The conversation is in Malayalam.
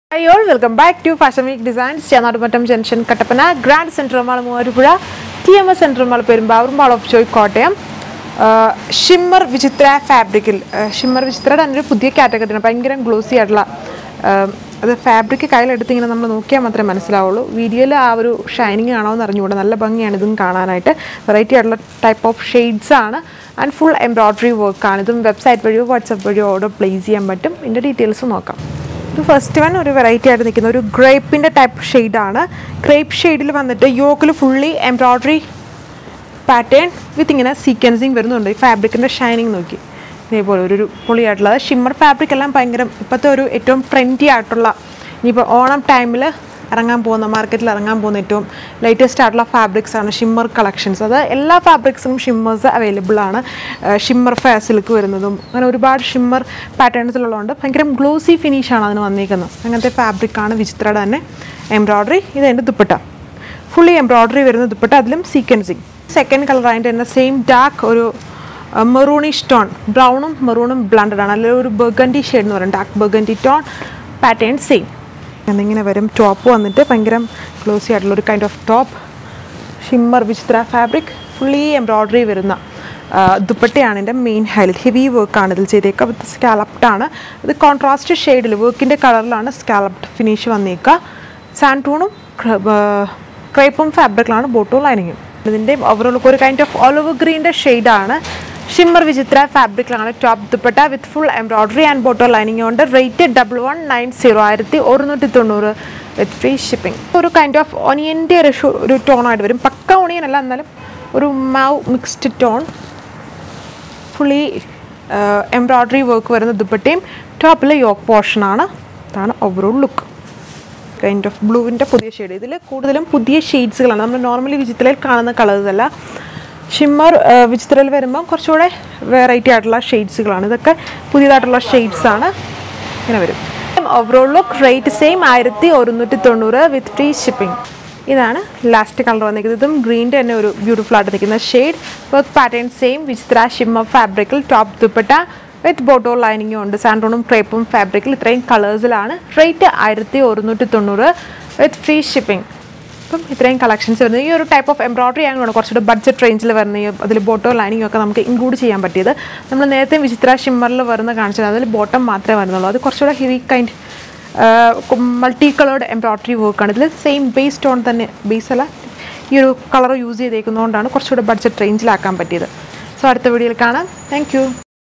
high all welcome back to Fashion Week Designs Chennattumattam junction Kattappana Grand Central Mall Muvattupuzha T M S Central Mall Perumbavoor Mall of Joy Kottayam shimmer Vichitra ഫാബ്രിക്കിൽ ഷിമ്മർ വിചിത്രയുടെ തന്നെ ഒരു പുതിയ കാറ്റഗറിയാണ് ഭയങ്കര ഗ്ലോസി ആയിട്ടുള്ള ആ, അത് ഫാബ്രിക് കയ്യിലെടുത്ത് ഇങ്ങനെ നമ്മൾ നോക്കിയാൽ മാത്രമേ മനസ്സിലാവുള്ളൂ വീഡിയോയിൽ ആ ഒരു ഷൈനിങ് ആണോ എന്ന് അറിഞ്ഞുകൂടെ നല്ല ഭംഗിയാണ് ഇതും കാണാനായിട്ട് വെറൈറ്റി ആയിട്ടുള്ള ടൈപ്പ് ഓഫ് ഷെയ്ഡ്സ് ആണ് ആൻഡ് ഫുൾ എംബ്രോയ്ഡറി വർക്കാണ് ഇതും വെബ്സൈറ്റ് വഴിയോ വാട്സപ്പ് വഴിയോ ഓർഡർ പ്ലേസ് ചെയ്യാൻ പറ്റും ഇതിൻ്റെ ഡീറ്റെയിൽസ് നോക്കാം ഇത് ഫസ്റ്റ് വൺ ഒരു വെറൈറ്റി ആയിട്ട് നിൽക്കുന്ന ഒരു ഗ്രേപ്പിൻ്റെ ടൈപ്പ് ഷെയ്ഡാണ് ഗ്രേപ്പ് ഷെയ്ഡിൽ വന്നിട്ട് യോക്കിൽ ഫുള്ളി എംബ്രോയ്ഡറി പാറ്റേൺ വിത്ത് ഇങ്ങനെ സീക്വൻസിങ് വരുന്നുണ്ട് ഈ ഫാബ്രിക്കിൻ്റെ ഷൈനിങ് നോക്കി ഇതേപോലെ ഒരു ഒരു പൊളിയായിട്ടുള്ളത് ഷിമ്മർ ഫാബ്രിക് എല്ലാം ഭയങ്കര ഇപ്പോഴത്തെ ഒരു ഏറ്റവും ട്രെൻഡി ആയിട്ടുള്ള ഇനിയിപ്പോൾ ഓണം ടൈമിൽ ഇറങ്ങാൻ പോകുന്ന മാർക്കറ്റിൽ ഇറങ്ങാൻ പോകുന്ന ഏറ്റവും ലേറ്റസ്റ്റ് ആയിട്ടുള്ള ഫാബ്രിക്സ് ആണ് ഷിമ്മർ കളക്ഷൻസ് അത് എല്ലാ ഫാബ്രിക്സിനും ഷിമ്മേഴ്സ് അവൈലബിൾ ആണ് ഷിമ്മർ ഫാസിലേക്ക് വരുന്നതും അങ്ങനെ ഒരുപാട് ഷിമ്മർ പാറ്റേൺസിലുള്ളതുകൊണ്ട് ഭയങ്കര ഗ്ലോസി ഫിനിഷാണ് അതിന് വന്നിരിക്കുന്നത് അങ്ങനത്തെ ഫാബ്രിക്കാണ് വിചിത്രയുടെ തന്നെ എംബ്രോയ്ഡറി ഇത് എൻ്റെ ദുപ്പട്ട ഫുള്ളി എംബ്രോയ്ഡറി വരുന്ന ദുപ്പട്ട അതിലും സീക്വൻസിങ് സെക്കൻഡ് കളർ അതിൻ്റെ തന്നെ സെയിം ഡാർക്ക് ഒരു മെറൂണിഷ് ടോൺ ബ്രൗണും മെറൂണും ബ്ലണ്ടഡ് ആണ് അല്ലെങ്കിൽ ഒരു ബർഗൻഡി ഷെയ്ഡ് എന്ന് പറയും dark burgundy tone pattern same എന്നിങ്ങനെ വരും ടോപ്പ് വന്നിട്ട് ഭയങ്കര ഗ്ലോസി ആയിട്ടുള്ള ഒരു kind of top shimmer Vichitra fabric fully embroidery വരുന്ന ആ, ദുപ്പട്ടയാണ് എൻ്റെ മെയിൻ ഹൈലൈറ്റ് ഹെവി വർക്കാണ് ഇതിൽ ചെയ്തേക്കുക വിത്ത് സ്കാലപ്ഡ് ആണ് ഇത് കോൺട്രാസ്റ്റ് ഷെയ്ഡിൽ വർക്കിൻ്റെ കളറിലാണ് സ്കാലപ്ഡ് ഫിനിഷ് വന്നേക്കുക സാൻറ്റൂണും ക്രേപ്പും ഫാബ്രിക്കിലാണ് ബോട്ടും ലൈനിങ്ങും ഇതിൻ്റെ ഓവറോൾ ഒരു കൈൻഡ് ഓഫ് ഓൾ ഓവർ ഗ്രീൻ്റെ ഷെയ്ഡാണ് ഷിമ്മർ വിചിത്ര ഫാബ്രിക്കിലാണ് top dupatta with full embroidery and bottom lining ഉണ്ട് rate double one nine zero ആയിരത്തി ഒരുന്നൂറ്റി തൊണ്ണൂറ് വിത്ത് ഫ്രീ ഷിപ്പിംഗ് ഒരു കൈൻഡ് ഓഫ് ഒനിയൻ്റെ ഒരു ഷു- ഒരു ടോണായിട്ട് വരും പക്ക ഒണിയൻ അല്ല എന്നാലും ഒരു mauve mixed tone fully embroidery work വരുന്ന ദുപ്പട്ടയും ടോപ്പിൽ യോക്ക് പോർഷനാണ് ഇതാണ് ഓവറോൾ ലുക്ക് കൈൻഡ് ഓഫ് ബ്ലൂവിൻ്റെ പുതിയ ഷെയ്ഡ് ഇതിൽ കൂടുതലും പുതിയ ഷെയ്ഡ്സുകളാണ് നമ്മൾ നോർമലി വിചിത്രയിൽ കാണുന്ന കളേഴ്സ് അല്ല ഷിമ്മർ വിചിത്രയിൽ വരുമ്പം കുറച്ചുകൂടെ വെറൈറ്റി ആയിട്ടുള്ള ഷെയ്ഡ്സുകളാണ് ഇതൊക്കെ പുതിയതായിട്ടുള്ള ഷെയ്ഡ്സ് ആണ് ഇങ്ങനെ വരും ഓവറോൾ ലുക്ക് റേറ്റ് സെയിം ആയിരത്തി ഒരുന്നൂറ്റി തൊണ്ണൂറ് വിത്ത് ഫ്രീ ഷിപ്പിംഗ് ഇതാണ് ലാസ്റ്റ് കളർ വന്നിരിക്കുന്നത് ഇതും ഗ്രീൻ്റെ തന്നെ ഒരു ബ്യൂട്ടിഫുൾ ആയിട്ട് നിൽക്കുന്ന shade work pattern same Vichitra shimmer ഫാബ്രിക്കിൽ ടോപ്പ് ദുപ്പട്ട വിത്ത് ബോട്ടോ ലൈനിങ്ങും ഉണ്ട് സാൻഡോണും ക്രേപ്പും ഫാബ്രിക്കിൽ ഇത്രയും കളേഴ്സിലാണ് റേറ്റ് ആയിരത്തി ഒരുന്നൂറ്റി തൊണ്ണൂറ് വിത്ത് ഫ്രീ ഷിപ്പിംഗ് അപ്പം ഇത്രയും കളക്ഷൻസ് വരുന്നത് ഈ ഒരു ടൈപ്പ് ഓഫ് എംബ്രോയ്ഡറി ആണ് കുറച്ചുകൂടെ ബഡ്ജറ്റ് റേഞ്ചിൽ വരുന്ന ഈ അതിൽ ബോട്ടോ ലൈനിങ് ഒക്കെ നമുക്ക് ഇൻക്ലൂഡ് ചെയ്യാൻ പറ്റിയത് നമ്മൾ നേരത്തെ വിചിത്ര ഷിമ്മറിൽ വരുന്ന കാണിച്ചത് അതിൽ ബോട്ടം മാത്രമേ വരുന്നുള്ളൂ അത് കുറച്ചുകൂടെ heavy kind multi coloured embroidery വർക്കാണ് ഇതിൽ സെയിം ബേസ് ടോൺ തന്നെ ബേസ് അല്ല ഈ ഒരു കളർ യൂസ് ചെയ്തേക്കുന്നതുകൊണ്ടാണ് കുറച്ചുകൂടെ ബഡ്ജറ്റ് റേഞ്ചിലാക്കാൻ പറ്റിയത് സോ അടുത്ത വീഡിയോയിൽ കാണാം താങ്ക്